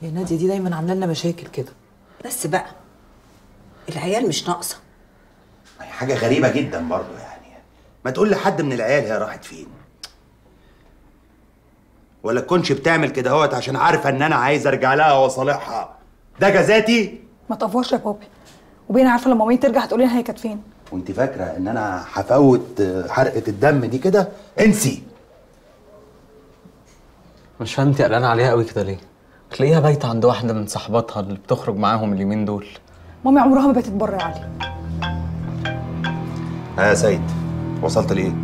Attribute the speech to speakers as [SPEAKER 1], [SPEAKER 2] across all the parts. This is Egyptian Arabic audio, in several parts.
[SPEAKER 1] يا ناديه دي دايما عامله لنا مشاكل كده
[SPEAKER 2] بس بقى العيال مش ناقصه
[SPEAKER 3] هي حاجه غريبه جدا برضو يعني ما تقول لحد من العيال هي راحت فين ولا تكونش بتعمل كده اهوت عشان عارفه ان انا عايز ارجع لها واصالحها ده جزاتي
[SPEAKER 4] ما تقفوش يا بابي وبين عارفه لما مامي ترجع هتقولي لها هي كانت فين
[SPEAKER 3] وانت فاكره ان انا هفوت حرقه الدم دي كده انسي
[SPEAKER 5] مش فاهم انت قلقانه عليها قوي كده ليه تلاقيها بايته عند واحده من صاحباتها اللي بتخرج معاهم اليومين دول
[SPEAKER 4] مامي عمرها ما بقت بره يا علي
[SPEAKER 3] ها يا سيد وصلت لايه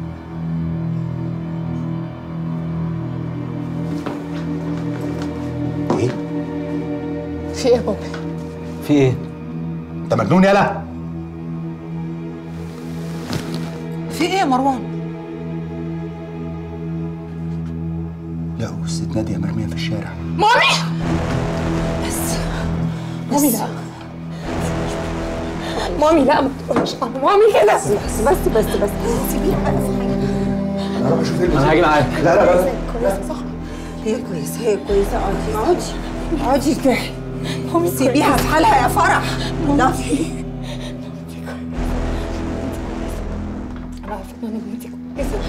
[SPEAKER 3] ايه
[SPEAKER 4] في ايه يا بابي
[SPEAKER 5] في ايه
[SPEAKER 3] انت مجنون يالا
[SPEAKER 2] في ايه يا مروان
[SPEAKER 3] لقوا الست ناديه مرميه في الشارع
[SPEAKER 4] مامي مامي لا مامي لا ما تقولش مامي كده بس بس بس بس سيبيها
[SPEAKER 3] انا اروح اشوف
[SPEAKER 5] انا هاجي معاك
[SPEAKER 3] لا لا لا
[SPEAKER 4] كويسه صح
[SPEAKER 2] هي كويسه هي كويسه اقعدي اقعدي اقعدي ارتاحي
[SPEAKER 4] مامي
[SPEAKER 2] سيبيها في حالها يا فرح لا
[SPEAKER 4] انا عارفه ان انا مامتي كويسه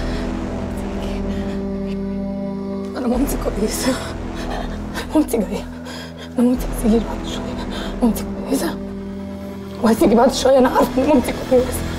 [SPEAKER 4] انا مامتي كويسه مامتي جايه انا مامتي هتيجي بعد شويه مامتي كويسه وهتيجي بعد شويه انا عارفه ان مامتي كويسه